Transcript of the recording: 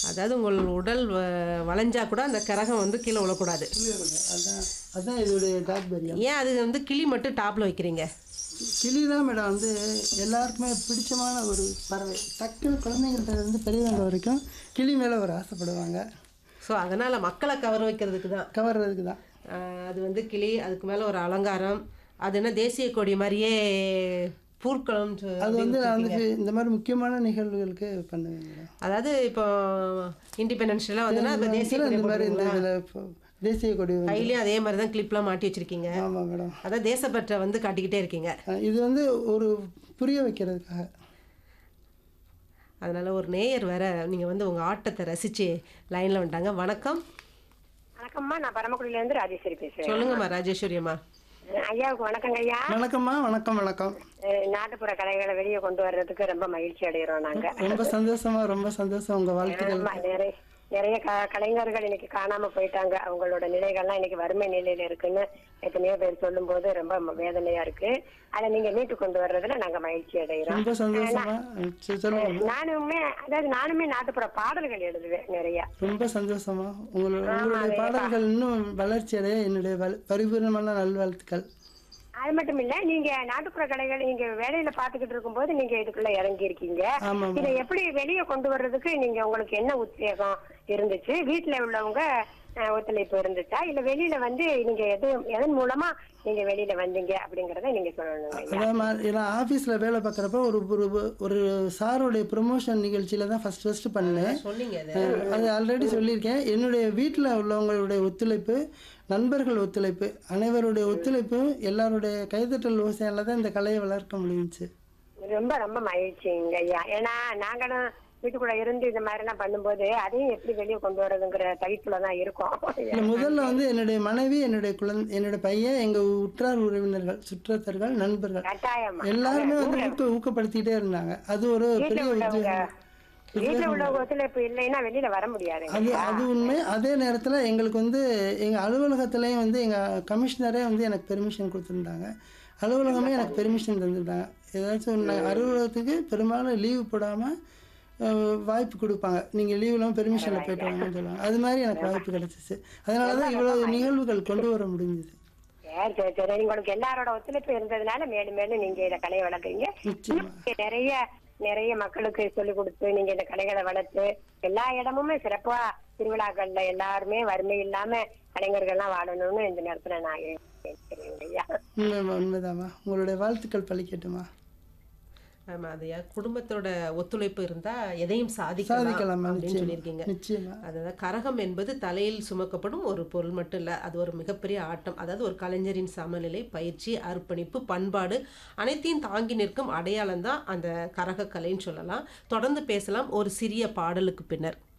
அதாவது உங்கள் உடல் வ- வளைஞ்சா கூட அந்த கரகம் வந்து கீழே விழக்கூடாது அதான் அதான் இதோடைய தாத்பரியம் ஏன் அது வந்து கிளி மட்டும் டாப்பில் வைக்கிறீங்க கிளி தான் மேடம் வந்து எல்லாருக்குமே பிடிச்சமான ஒரு பறவை டக்குன்னு குழந்தைங்கள்ட்ட இருந்து பெரியவங்க வரைக்கும் கிளி மேலே ஒரு ஆசைப்படுவாங்க ஸோ அதனால் மக்களை கவர வைக்கிறதுக்கு தான் கவர்றதுக்கு தான் ஆஹ் அது வந்து கிளி அதுக்கு மேலே ஒரு அலங்காரம் அது என்ன தேசிய கொடி மாதிரியே பூர்க்களம் சொ- அது வந்து நான் வந்து இந்த மாதிரி முக்கியமான நிகழ்வுகளுக்கு பண்ணுவேன் மேடம் அதாவது இப்போ இண்டிபெண்டன்ஸ்லாம் வந்துன்னா இப்போ தேசிய கொடி இந்த மாதிரி இந்த இதில் இப்போ தேசிய கொடி வந்து கையிலையும் அதே மாதிரி தான் கிளிப்லாம் மாட்டி வச்சிருக்கீங்க ஆமாம் மேடம் அதான் தேசப்பற்றை வந்து காட்டிக்கிட்டே இருக்கீங்க அஹ் இது வந்து ஒரு புரிய வைக்கிறதுக்காக அதனால ஒரு நேயர் வேற நீங்கள் வந்து உங்கள் ஆட்டத்தை ரசித்து லைனில் வந்துட்டாங்க வணக்கம் வணக்கம்மா நான் பரமக்குடியில இருந்து ராஜேஸ்வரி பேசுறேன் சொல்லுங்கம்மா ராஜேஸ்வரி அம்மா அஹ் ஐயாவுக்கு வணக்கங்க ஐயா வணக்கம்மா வணக்கம் வணக்கம் அஹ் நாட்டுப்புற கலைகளை வெளியே கொண்டு வர்றதுக்கு ரொம்ப மகிழ்ச்சி அடைகிறோம் நாங்க ரொம்ப சந்தோஷமா ரொம்ப சந்தோஷம் உங்கள் வாழ்த்துக்கள் ஆமா, நிறைய நிறைய க- கலைஞர்கள் இன்னைக்கு காணாம போயிட்டாங்க அவங்களோட நிலைகள்லாம் இன்னைக்கு வறுமை நிலையில இருக்குன்னு எத்தனையோ பேர் சொல்லும் போது ரொம்ப ம- வேதனையா இருக்கு அதை நீங்க மீட்டு கொண்டு வர்றதுல நாங்க மகிழ்ச்சி அடைகிறோம் ரொம்ப சந்தோஷமா சரி, சொல்லுங்க நானுமே அதாவது நானுமே நாட்டுப்புற பாடல்கள் எழுதுவேன் நிறைய ரொம்ப சந்தோஷமா உங்களோட உங்களுடைய பாடல்கள் இன்னும் வளர்ச்சி அடைய என்னுடைய வல்- பரிபூர்ணமான நல்வாழ்த்துக்கள் அது மட்டும் இல்ல நீங்க நாட்டுப்புற கலைகள் நீங்க வேலையில பாத்துக்கிட்டு இருக்கும்போது நீங்க இதுக்குள்ள இறங்கி இருக்கீங்க ஆமாம் இதை எப்படி வெளியே கொண்டு வர்றதுக்கு நீங்க உங்களுக்கு என்ன உத்வேகம் இருந்துச்சு வீட்டுல உள்ளவங்க அஹ், ஒத்துழைப்பு இருந்துச்சா இல்ல வெளியில வந்து நீங்க எது எதன் மூலமா நீங்க வெளியில வந்தீங்க அப்படிங்கறத நீங்க சொல்லணும் ஐயா. அதான் மா- நான் ஆஃபீஸில் வேலை பார்க்குறப்ப ஒரு ஒரு ஒரு சாருடைய ப்ரொமோஷன் நிகழ்ச்சியில் தான் ஃபஸ்ட் ஃபஸ்ட்டு பண்ணேன் சொன்னீங்க அது அஹ் அது ஆல்ரெடி சொல்லியிருக்கேன் என்னுடைய வீட்டில் உள்ளவங்களுடைய ஒத்துழைப்பு நண்பர்கள் ஒத்துழைப்பு அனைவருடைய ஒத்துழைப்பு எல்லாருடைய கைதட்டல் ஓசையால் தான் இந்த கலையை வளர்க்க முடிஞ்சுச்சு ரொம்ப ரொம்ப மகிழ்ச்சிங்க ஐயா ஏன்னா நாங்களும் வீட்டுக்குள்ள இருந்து இந்த மாதிரி எல்லாம் பண்ணும்போது அதையும் எப்படி வெளியே கொண்டு வர்றதுங்கிற தவிப்புல தான் இருக்கோம் இல்ல, முதல்ல வந்து என்னுடைய மனைவி என்னுடைய குழந்தை என்னுடைய பையன் எங்கள் உற்றார் உறவினர்கள் சுற்றத்தர்கள் நண்பர்கள் கட்டாயமா எல்லாருமே வந்து ஊக்க ஊக்கப்படுத்திக்கிட்டே இருந்தாங்க அது ஒரு பெரிய உள்ளவங்க உத்வேகம் வீட்டுல உள்ள ஒத்துழைப்பு இல்லைன்னா வெளியில வர முடியாது அது அது உண்மை அதே நேரத்தில் எங்களுக்கு வந்து எங்கள் அலுவலகத்துலேயும் வந்து எங்கள் கமிஷனரே வந்து எனக்கு பெர்மிஷன் கொடுத்துருந்தாங்க அலுவலகமே எனக்கு பெர்மிஷன் தந்துட்டாங்க ஏதாச்சும் ஒன்று அலுவலகத்துக்கு பெரும்பாலும் லீவு போடாமல் வாய்ப்பு கொடுப்பாங்க நீங்கள் லீவ் இல்லாமல் பெர்மிஷனில் போயிட்டு வாங்கன்னு சொல்லுவாங்க அது மாதிரி எனக்கு வாய்ப்பு கிடைச்சிச்சு அதனால தான் இவ்வளோ நிகழ்வுகள் கொண்டு வர முடிஞ்சுது சரி சரி சரி உங்களுக்கு எல்லாரோட ஒத்துழைப்பு இருந்ததுனால மேலும் மேலும் நீங்க இத கலையை வளர்க்குறீங்க நிச்சயமா இன்னும் நிறைய நிறைய மக்களுக்கு சொல்லி கொடுத்து நீங்க இந்த கலைகளை வளர்த்து எல்லா இடமுமே சிறப்பா திருவிழாக்கள்ல எல்லாருமே வறுமை இல்லாம கலைஞர்கள்லாம் வாழணும்னு இந்த நேரத்துல நான் கேட்கிறேன் ஐயா உண்மை உண்மைதாம்மா உங்களுடைய வாழ்த்துக்கள் பழிக்கட்டுமா ஆமா அதையா குடும்பத்தோட ஒத்துழைப்பு இருந்தா எதையும் சாதிக்கலாம் சாதிக்கலாமா அப்படின்னு நிச்சயமா சொல்லியிருக்கீங்க நிச்சயமா அதாவது கரகம் என்பது தலையில் சுமக்கப்படும் ஒரு பொருள் மட்டும் இல்லை அது ஒரு மிகப்பெரிய ஆட்டம் அதாவது ஒரு கலைஞரின் சமநிலை பயிற்சி அர்ப்பணிப்பு பண்பாடு அனைத்தையும் தாங்கி நிற்கும் அடையாளம் தான் அந்த கரக கலைன்னு சொல்லலாம் தொடர்ந்து பேசலாம் ஒரு சிறிய பாடலுக்கு பின்னர்